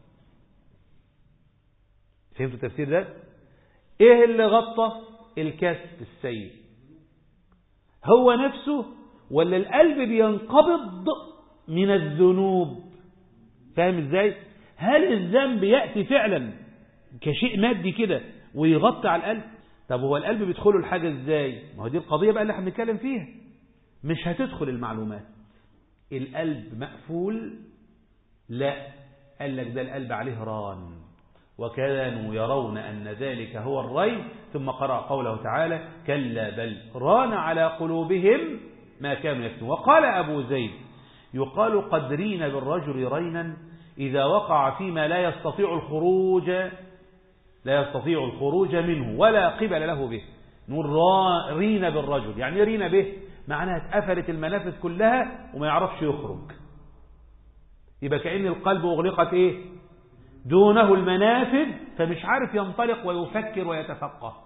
فهمتوا التفسير ده ايه اللي غطى الكسب السيء هو نفسه ولا القلب بينقبض من الذنوب فاهم ازاي هل الذنب يأتي فعلا كشيء مادي كده ويغطي على القلب طب هو القلب بيدخله الحاجة ازاي ما هو دي القضية بقى اللي احنا بنتكلم فيها مش هتدخل المعلومات القلب مقفول لا قال لك ده القلب عليه ران وكانوا يرون أن ذلك هو الري ثم قرأ قوله تعالى كلا بل ران على قلوبهم ما كانوا يكتبون وقال أبو زيد يقال قد رين بالرجل رينا إذا وقع فيما لا يستطيع الخروج لا يستطيع الخروج منه ولا قبل له به نقول رين بالرجل يعني رين به معناها اتقفلت المنافذ كلها وما يعرفش يخرج يبقى كأن القلب أغلقت إيه دونه المنافذ فمش عارف ينطلق ويفكر ويتفقه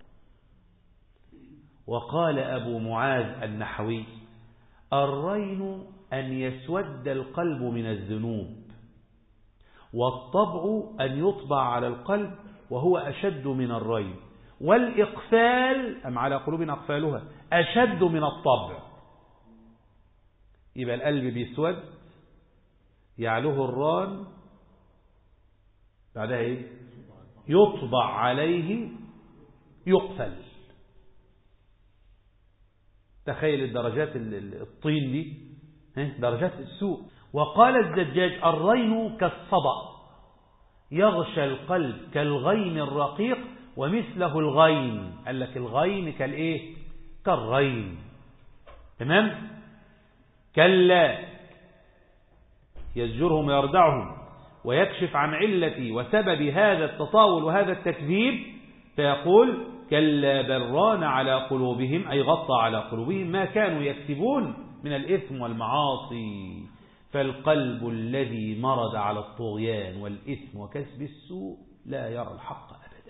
وقال أبو معاذ النحوي الرين أن يسود القلب من الذنوب والطبع أن يطبع على القلب وهو أشد من الرين والإقفال أم على قلوب أقفالها أشد من الطبع يبقى القلب بيسود يعلوه الران بعدها ايه يطبع عليه يقفل تخيل الدرجات الطين دي درجات السوء وقال الزجاج الرين كالصبأ يغشى القلب كالغين الرقيق ومثله الغين قال لك الغين كالايه كالرين تمام كلا يزجرهم ويردعهم ويكشف عن علة وسبب هذا التطاول وهذا التكذيب فيقول كلا بران على قلوبهم أي غطى على قلوبهم ما كانوا يكسبون من الإثم والمعاصي فالقلب الذي مرض على الطغيان والإثم وكسب السوء لا يرى الحق أبدا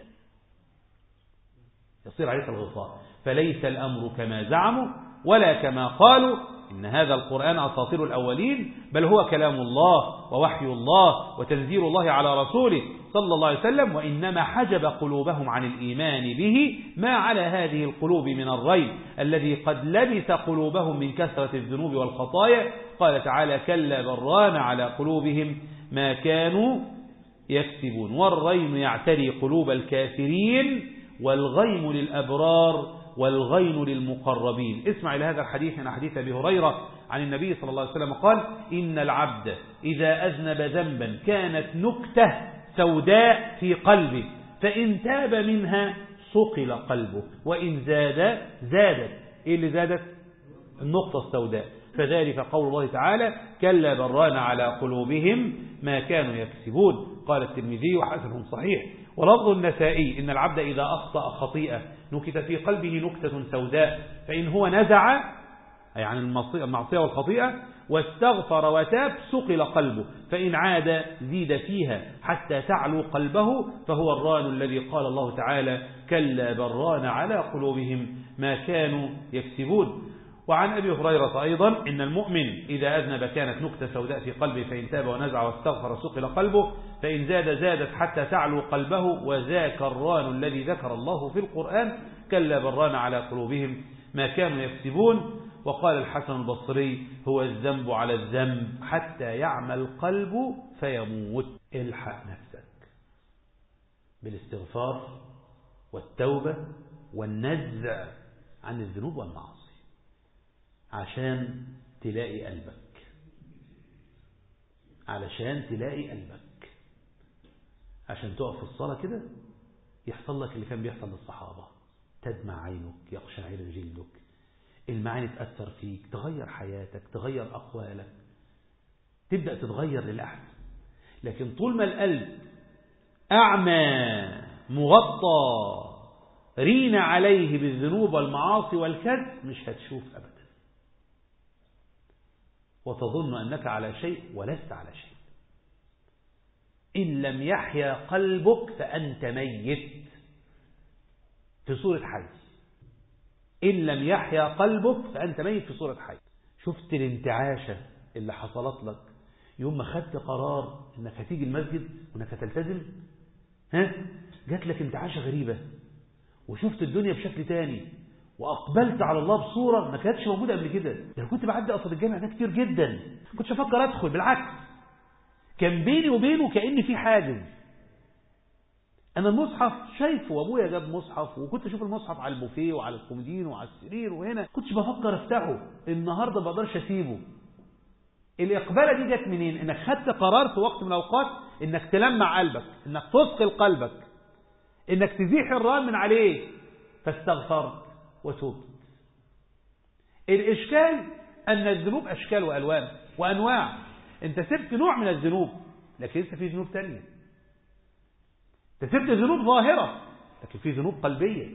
يصير عليك الغطاء فليس الأمر كما زعموا ولا كما قالوا إن هذا القرآن أساطير الأولين بل هو كلام الله ووحي الله وتنزيل الله على رسوله صلى الله عليه وسلم وإنما حجب قلوبهم عن الإيمان به ما على هذه القلوب من الريب الذي قد لبث قلوبهم من كثرة الذنوب والخطايا قال تعالى كلا بران على قلوبهم ما كانوا يكسبون والرين يعتري قلوب الكافرين والغيم للأبرار والغين للمقربين اسمع إلى هذا الحديث من حديث أبي هريرة عن النبي صلى الله عليه وسلم قال إن العبد إذا أذنب ذنبا كانت نكتة سوداء في قلبه فإن تاب منها صقل قلبه وإن زاد زادت إيه اللي زادت النقطة السوداء فذلك قول الله تعالى كلا بران على قلوبهم ما كانوا يكسبون قال الترمذي حسن صحيح ولفظ النسائي إن العبد إذا أخطأ خطيئة نكت في قلبه نكتة سوداء فإن هو نزع أي عن المعصية والخطيئة واستغفر وتاب سقل قلبه فإن عاد زيد فيها حتى تعلو قلبه فهو الران الذي قال الله تعالى كلا بران على قلوبهم ما كانوا يكسبون وعن أبي هريرة أيضا إن المؤمن إذا أذنب كانت نكتة سوداء في قلبه فإن تاب ونزع واستغفر سقل قلبه فإن زاد زادت حتى تعلو قلبه وذاك الران الذي ذكر الله في القرآن كلا بران على قلوبهم ما كانوا يكسبون وقال الحسن البصري هو الذنب على الذنب حتى يعمى القلب فيموت الحق نفسك بالاستغفار والتوبة والنزع عن الذنوب والمعاصي عشان تلاقي قلبك علشان تلاقي قلبك عشان تقف في الصلاة كده يحصل لك اللي كان بيحصل للصحابة تدمع عينك يقشعر جلدك المعاني تأثر فيك تغير حياتك تغير أقوالك تبدأ تتغير للأحسن لكن طول ما القلب أعمى مغطى رين عليه بالذنوب والمعاصي والكذب مش هتشوف أبدا وتظن أنك على شيء ولست على شيء إن لم يحيا قلبك فأنت ميت في صورة حي إن لم يحيا قلبك فأنت ميت في صورة حي شفت الانتعاشة اللي حصلت لك يوم ما خدت قرار انك هتيجي المسجد وانك هتلتزم ها جات لك انتعاشة غريبة وشفت الدنيا بشكل تاني واقبلت على الله بصورة ما كانتش موجودة قبل كده ده انا كنت بعدي قصد الجامع ده كتير جدا كنتش افكر ادخل بالعكس كان بيني وبينه كأن في حاجز انا المصحف شايفه وابويا جاب مصحف وكنت اشوف المصحف على البوفيه وعلى الكومودين وعلى السرير وهنا كنتش بفكر افتحه النهارده ما بقدرش اسيبه الإقبالة دي جت منين انك خدت قرار في وقت من الأوقات انك تلمع قلبك انك تثقل قلبك انك تزيح الران من عليه فاستغفرت وتوبت الإشكال أن الذنوب أشكال وألوان وأنواع أنت سبت نوع من الذنوب لكن لسه في ذنوب تانية أنت سبت ذنوب ظاهرة لكن في ذنوب قلبية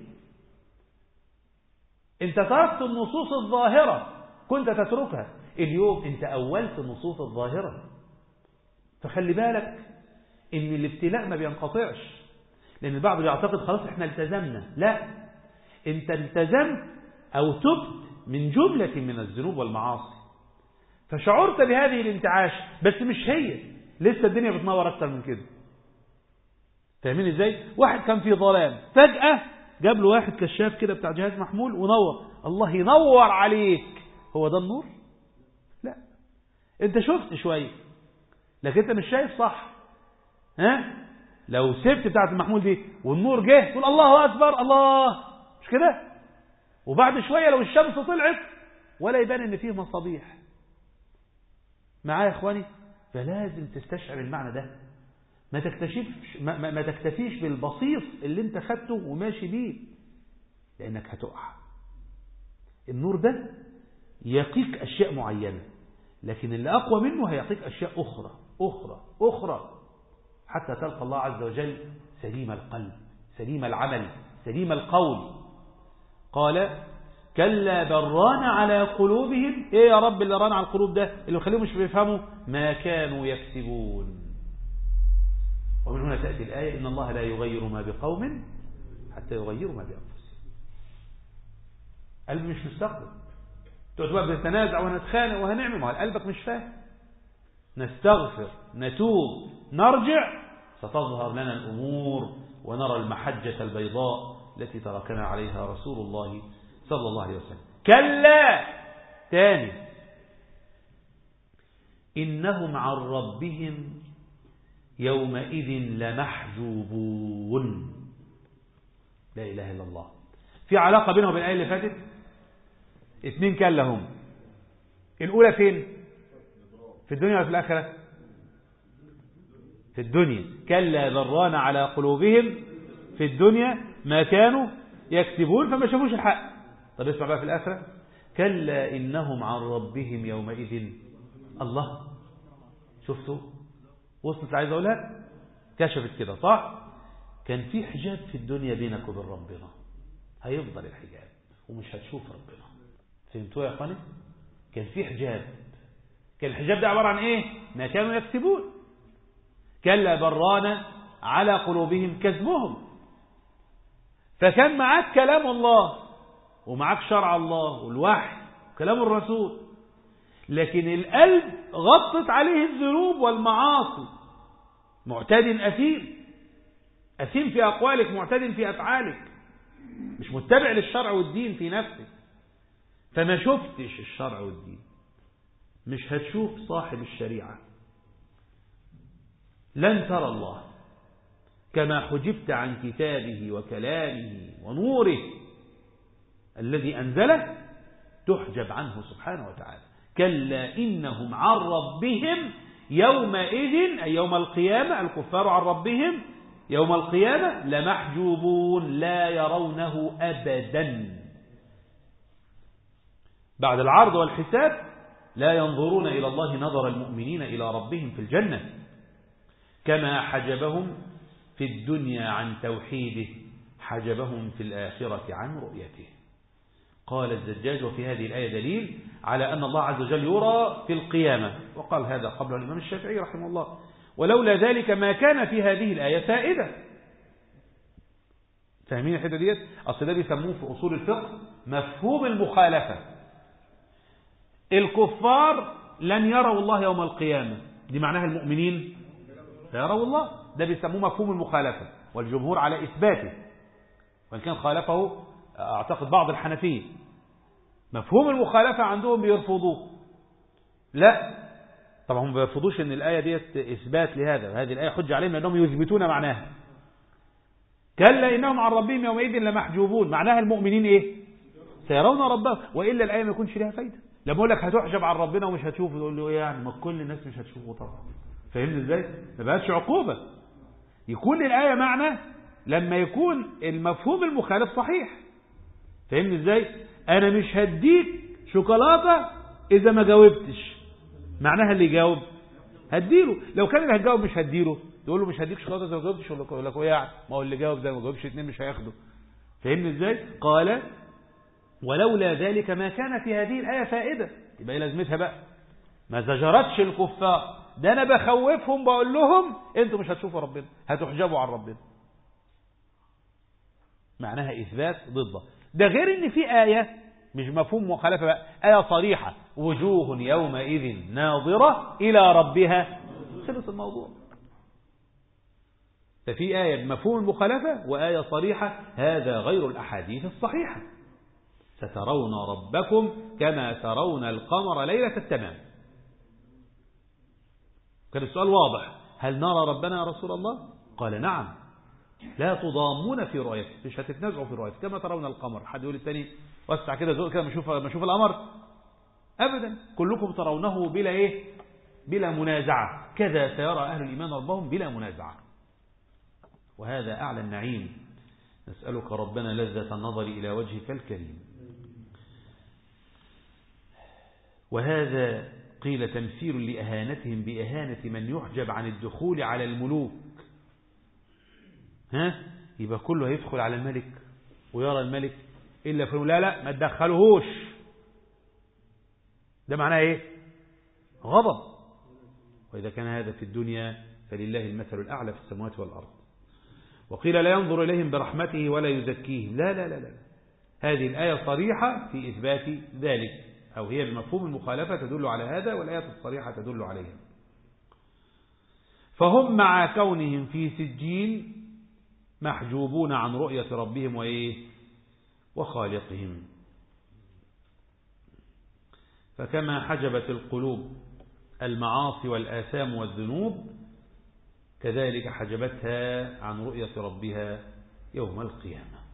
أنت تركت النصوص الظاهرة كنت تتركها اليوم أنت أولت النصوص الظاهرة فخلي بالك ان الابتلاء ما بينقطعش لان البعض بيعتقد خلاص احنا التزمنا لا انت التزمت او تبت من جملة من الذنوب والمعاصي فشعرت بهذه الانتعاش بس مش هي لسه الدنيا بتنور اكتر من كده فاهمين ازاي واحد كان في ظلام فجأة جاب له واحد كشاف كده بتاع جهاز محمول ونور الله ينور عليك هو ده النور لا انت شفت شوية لكن انت مش شايف صح ها لو سبت بتاعت المحمول دي والنور جه تقول الله اكبر الله مش كده وبعد شوية لو الشمس طلعت ولا يبان ان فيه مصابيح معايا يا اخواني فلازم تستشعر المعنى ده ما تكتشفش ما, ما, ما تكتفيش بالبسيط اللي انت خدته وماشي بيه لانك هتقع النور ده يقيك اشياء معينة لكن اللي اقوى منه هيقيك اشياء اخرى اخرى اخرى حتى تلقى الله عز وجل سليم القلب سليم العمل سليم القول قال كلا بران على قلوبهم ايه يا رب اللي ران على القلوب ده اللي مخليهم مش بيفهموا ما كانوا يكسبون ومن هنا تأتي الآية إن الله لا يغير ما بقوم حتى يغيروا ما بأنفسهم قلب مش مستقبل تقعد بقى بنتنازع ونتخانق وهنعمل ما قلبك مش فاهم نستغفر نتوب نرجع ستظهر لنا الأمور ونرى المحجة البيضاء التي تركنا عليها رسول الله صلى الله عليه وسلم كلا تاني إنهم عن ربهم يومئذ لمحجوبون لا إله إلا الله في علاقة بينهم وبين الآية اللي فاتت اثنين كلا هم الأولى فين في الدنيا ولا في الآخرة في الدنيا كلا بران على قلوبهم في الدنيا ما كانوا يكسبون فما شافوش الحق طب اسمع بقى في الآخرة كلا إنهم عن ربهم يومئذ الله شفتوا وصلت عايز أقولها كشفت كده صح كان في حجاب في الدنيا بينك وبين ربنا هيفضل الحجاب ومش هتشوف ربنا فهمتوا يا اخواني كان في حجاب كان الحجاب ده عبارة عن ايه ما كانوا يكسبون كلا بران على قلوبهم كذبهم فكان معاك كلام الله ومعاك شرع الله والوحي وكلام الرسول لكن القلب غطت عليه الذنوب والمعاصي معتاد أثيم أثيم في أقوالك معتاد في أفعالك مش متبع للشرع والدين في نفسك فما شفتش الشرع والدين مش هتشوف صاحب الشريعة لن ترى الله كما حجبت عن كتابه وكلامه ونوره الذي أنزله تحجب عنه سبحانه وتعالى كلا إنهم عن ربهم يومئذ أي يوم القيامة الكفار عن ربهم يوم القيامة لمحجوبون لا يرونه أبدا بعد العرض والحساب لا ينظرون إلى الله نظر المؤمنين إلى ربهم في الجنة كما حجبهم في الدنيا عن توحيده حجبهم في الآخرة عن رؤيته قال الزجاج وفي هذه الآية دليل على أن الله عز وجل يرى في القيامة وقال هذا قبل الإمام الشافعي رحمه الله ولولا ذلك ما كان في هذه الآية فائدة فاهمين الحته ديت اصل ده بيسموه في اصول الفقه مفهوم المخالفه الكفار لن يروا الله يوم القيامه دي معناها المؤمنين لا يروا الله ده بيسموه مفهوم المخالفه والجمهور على اثباته وان كان خالفه اعتقد بعض الحنفيه مفهوم المخالفه عندهم بيرفضوه لا طبعا هم ما بيرفضوش ان الايه ديت اثبات لهذا هذه الايه حجه عليهم لانهم يثبتون معناها كلا إنهم عن ربهم يومئذ لمحجوبون معناها المؤمنين إيه سيرون ربهم وإلا الآية ما يكونش لها فايدة لما أقول لك هتحجب عن ربنا ومش هتشوفه تقول له إيه يعني ما كل الناس مش هتشوفه طبعا فاهمني إزاي ما بقاش عقوبة يكون الآية معنى لما يكون المفهوم المخالف صحيح فاهمني إزاي أنا مش هديك شوكولاتة إذا ما جاوبتش معناها اللي يجاوب هديله لو كان اللي هتجاوب مش هديله تقول له مش هديك شوكولاته زي ما جاوبتش يقول لك ايه يعني ما هو اللي جاوب زي ما جاوبش اتنين مش هياخده فاهمني ازاي قال ولولا ذلك ما كان في هذه الايه فائده يبقى ايه لازمتها بقى ما زجرتش الكفار ده انا بخوفهم بقول لهم انتوا مش هتشوفوا ربنا هتحجبوا عن ربنا معناها اثبات ضده ده غير ان في ايه مش مفهوم مخالفه بقى ايه صريحه وجوه يومئذ ناظره الى ربها خلص الموضوع ففي آية بمفهوم المخالفة وآية صريحة هذا غير الأحاديث الصحيحة سترون ربكم كما ترون القمر ليلة التمام كان السؤال واضح هل نرى ربنا يا رسول الله قال نعم لا تضامون في رؤيته مش هتتنازعوا في رؤيته كما ترون القمر حد يقول الثاني وسع كده زوق كده ما اشوف ما اشوف القمر ابدا كلكم ترونه بلا ايه بلا منازعه كذا سيرى اهل الايمان ربهم بلا منازعه وهذا أعلى النعيم نسألك ربنا لذة النظر إلى وجهك الكريم وهذا قيل تمثيل لأهانتهم بإهانة من يحجب عن الدخول على الملوك ها يبقى كله هيدخل على الملك ويرى الملك إلا فلو لا لا ما تدخلهوش ده معناه ايه غضب وإذا كان هذا في الدنيا فلله المثل الأعلى في السماوات والأرض وقيل لا ينظر إليهم برحمته ولا يزكيهم لا لا لا لا هذه الآية صريحة في إثبات ذلك أو هي بمفهوم المخالفة تدل على هذا والآية الصريحة تدل عليها فهم مع كونهم في سجين محجوبون عن رؤية ربهم وإيه وخالقهم فكما حجبت القلوب المعاصي والآثام والذنوب كذلك حجبتها عن رؤية ربها يوم القيامة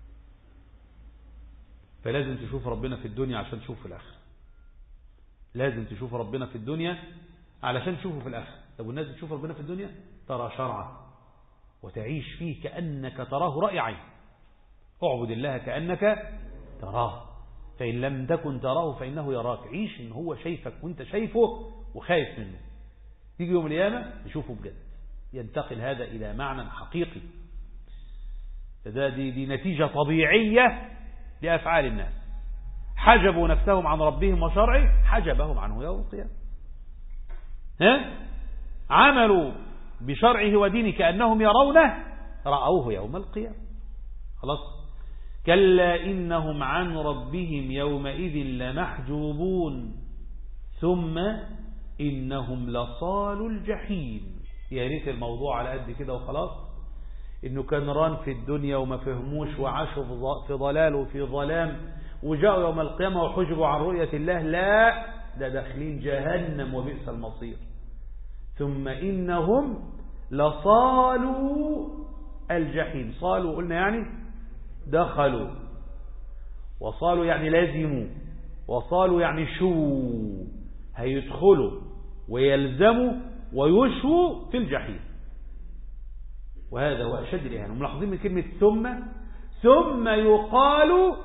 فلازم تشوف ربنا في الدنيا عشان تشوف في الآخرة لازم تشوف ربنا في الدنيا علشان تشوفه في الآخرة طب والناس بتشوف ربنا في الدنيا ترى شرعا وتعيش فيه كأنك تراه رأي عين اعبد الله كأنك تراه فإن لم تكن تراه فإنه يراك عيش إن هو شايفك وانت شايفه وخايف منه تيجي يوم القيامة تشوفه بجد ينتقل هذا إلى معنى حقيقي ده دي, دي نتيجة طبيعية لأفعال الناس حجبوا نفسهم عن ربهم وشرعه حجبهم عنه يوم القيامة ها؟ عملوا بشرعه ودينه كأنهم يرونه رأوه يوم القيامة خلاص كلا إنهم عن ربهم يومئذ لمحجوبون ثم إنهم لصال الجحيم يا ريت الموضوع على قد كده وخلاص انه كان ران في الدنيا وما فهموش وعاشوا في ضلال وفي ظلام وجاءوا يوم القيامة وحجبوا عن رؤية الله لا ده داخلين جهنم وبئس المصير ثم إنهم لصالوا الجحيم صالوا قلنا يعني دخلوا وصالوا يعني لازموا وصالوا يعني شو هيدخلوا ويلزموا ويشووا في الجحيم وهذا هو أشد الإهانة ملاحظين من كلمة ثم ثم يقال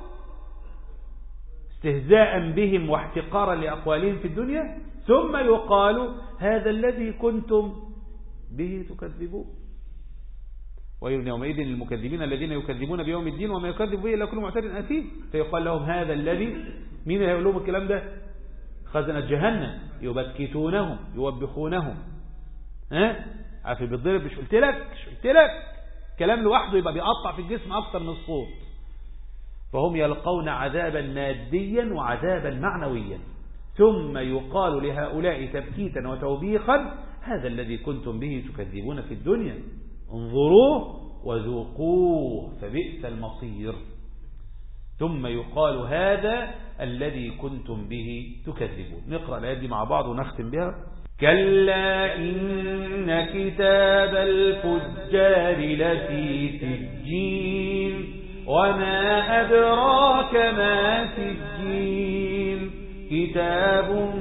استهزاء بهم واحتقارا لأقوالهم في الدنيا ثم يقال هذا الذي كنتم به تكذبون ويل يومئذ للمكذبين الذين يكذبون بيوم الدين وما يكذب به إلا كل معتد أثيم فيقال لهم هذا الذي مين اللي هيقول لهم الكلام ده خزنة جهنم يبكتونهم يوبخونهم ها عارف بيتضرب مش قلت لك مش قلت لك كلام لوحده يبقى بيقطع في الجسم أكثر من الصوت فهم يلقون عذابا ماديا وعذابا معنويا ثم يقال لهؤلاء تبكيتا وتوبيخا هذا الذي كنتم به تكذبون في الدنيا انظروه وذوقوه فبئس المصير ثم يقال هذا الذي كنتم به تكذبون نقرأ الآيات دي مع بعض ونختم بها كلا إن كتاب الفجار لفي سجين وما أدراك ما سجين كتاب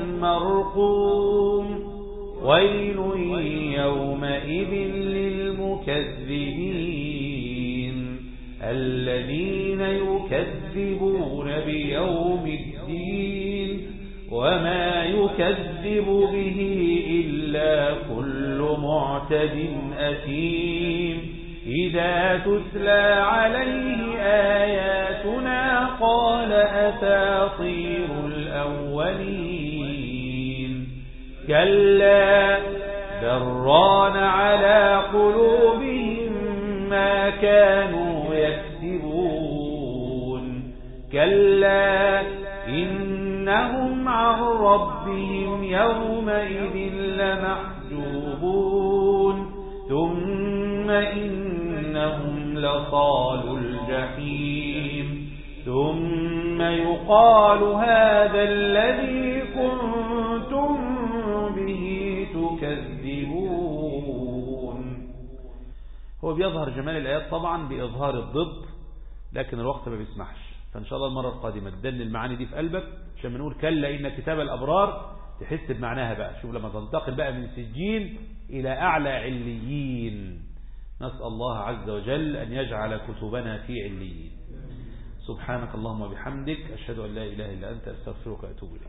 مرقوم ويل يومئذ للمكذبين الذين يكذبون بيوم الدين وما يكذب به إلا كل معتد أثيم إذا تتلى عليه آياتنا قال أساطير الأولين كلا بران على قلوبهم ما كانوا يكسبون كلا إنهم عن ربهم يومئذ لمحجوبون ثم إنهم لصال الجحيم ثم يقال هذا الذي كنتم به تكذبون هو بيظهر جمال الآيات طبعا بإظهار الضد لكن الوقت ما بيسمحش فإن شاء الله المرة القادمة تدن المعاني دي في قلبك عشان نقول كلا إن كتاب الأبرار تحس بمعناها بقى شوف لما تنتقل بقى من سجين إلى أعلى عليين نسأل الله عز وجل أن يجعل كتبنا في عليين سبحانك اللهم وبحمدك أشهد أن لا إله إلا أنت أستغفرك وأتوب إليك